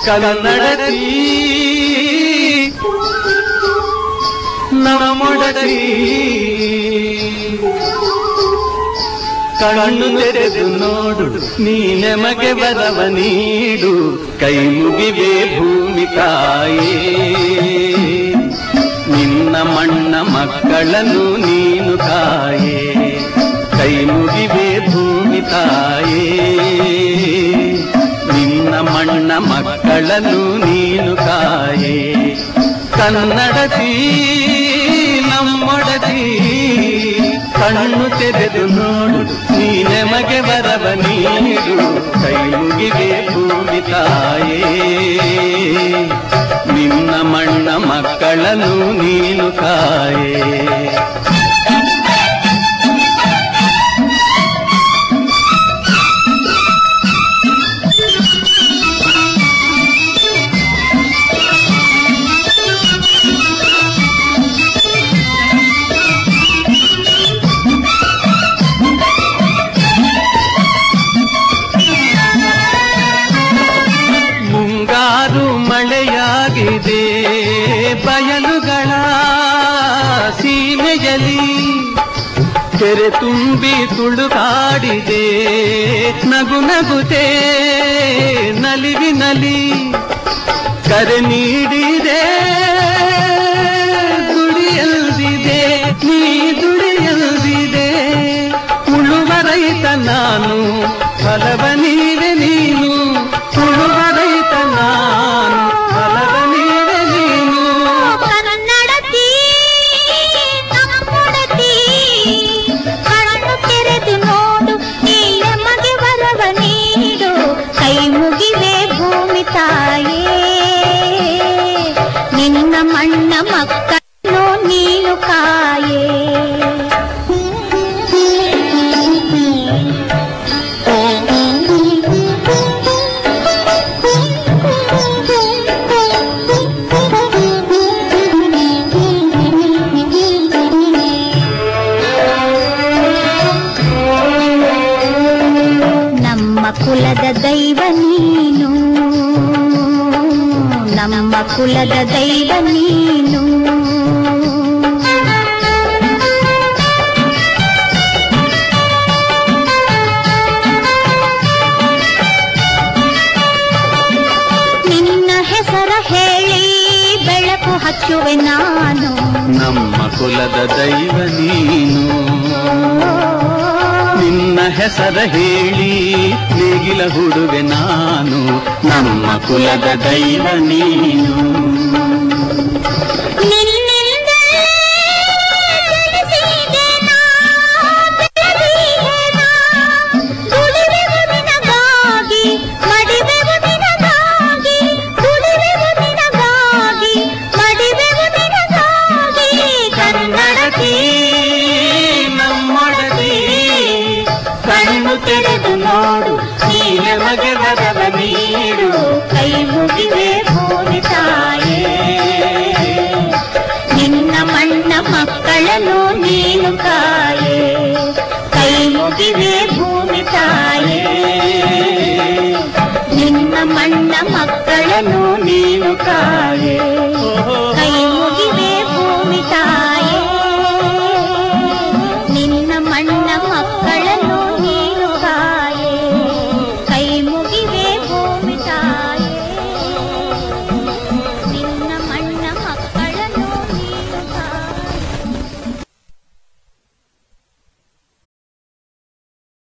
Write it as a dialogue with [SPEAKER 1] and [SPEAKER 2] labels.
[SPEAKER 1] ಕನ್ನಡತಿ ನಮ್ಮೊಡತಿ ಕಣ್ಣು ತೆರೆದು ನೋಡು ನೀ ನಮಗೆ ಬರವ ನೀಡು ಕೈ ಮುಗಿವೆ ಭೂಮಿ ತಾಯೇ ನಿನ್ನ ಮಣ್ಣ ಮಕ್ಕಳನ್ನು ನೀನು ಕಾಯೇ ಕೈ ಮುಗಿವೆ ಭೂಮಿ ತಾಯೇ ನಿನ್ನ ಮಣ್ಣ ಮಕ್ಕಳನ್ನು ನೀನು ಕಾಯೇ ಕನ್ನಡತಿ ನಮ್ಮೊಡತಿ ಕಣ್ಣು ತೆರೆದು ನೋಡು ನೀ ನಮಗೆ ಬರವ ನೀಡು ಕೈ ಮುಗಿವೆ ಭೂಮಿ ತಾಯೇ ನಿನ್ನ ಮಣ್ಣ ಮಕ್ಕಳನ್ನು ನೀನು ಕಾಯೇ ಮುಂಗಾರು ಮಳೆಯಾಗಿದೆ ಬಯಲುಗಳ ಸೀಮೆಯಲಿ ಕೆರೆ ತುಂಬಿ ತುಳುಕಾಡಿದೆ ನಗು ನಗುತೆ ನಲಿವಿನಲಿ ಕರೆ ನೀಡಿದೆ ದುಡಿಯಲ್ದಿದೆ ನೀ ದುಡಿಯಲ್ದಿದೆ ಉಳುವ ರೈತ ನಾನು ಫಲವ ನೀವೆ ನೀನು ಉಳುವ ರೈತ ನಾನು ಫಲವ ನೀವೆ ನೀನು
[SPEAKER 2] ಕನ್ನಡತಿ ನಮ್ಮೊಡತಿ ಕಣ್ಣು ತೆರೆದು ನೋಡು ನೀ ನಮಗೆ ವರವ ನೀಡು ಕೈ ಮುಗಿವೆ ಭೂಮಿ ತಾಯೇ ನಿನ್ನ ಮಣ್ಣ ಮಕ್ಕಳು ನೀನು ಕಾಯೇ ನಮ್ಮ ಕುಲದ ದೈವ ನೀನು ನಮ್ಮ ಕುಲದ ದೈವ ನೀನು ನಿನ್ನ ಹೆಸರ ಹೇಳಿ ಬೆಳಕು ಹಚ್ಚುವೆ ನಾನು
[SPEAKER 1] ನಮ್ಮ ಕುಲದ ದೈವ ನೀನು ನಿನ್ನ ಹೆಸರ ಹೇಳಿ ನೇಗಿಲ ಹುಡುವೆ ನಾನು ನಮ್ಮ ಕುಲದ ದೈವ ನೀನು
[SPEAKER 2] ನಿನ್ನಿಂದಲೇ ಜನಿಸಿದೆ ನಾ, ಬೆಳೆದಿದೆ ನಾ. ದುಡಿವೆವು ನಿನಗಾಗಿ, ಮಡಿವೆವು ನಿನಗಾಗಿ, ದುಡಿವೆವು ನಿನಗಾಗಿ, ಮಡಿವೆವು ನಿನಗಾಗಿ. ಕನ್ನಡತಿ
[SPEAKER 1] ನಮ್ಮೊಡತಿ ಕಣ್ಣು ತೆರೆದು ನೋಡು ನೀ ನಮಗೆ ಬರವ ನೀಡು
[SPEAKER 2] ಕೈ ಮುಗಿವೆ ಭೂಮಿ ತಾಯೇ ನಿನ್ನ ಮಣ್ಣ ಮಕ್ಕಳನ್ನು ನೀನು ಕಾಯೇ ಕೈ ಮುಗಿವೆ ಭೂಮಿ ತಾಯೇ ನಿನ್ನ ಮಣ್ಣ ಮಕ್ಕಳನ್ನು ನೀನು ಕಾಯೇ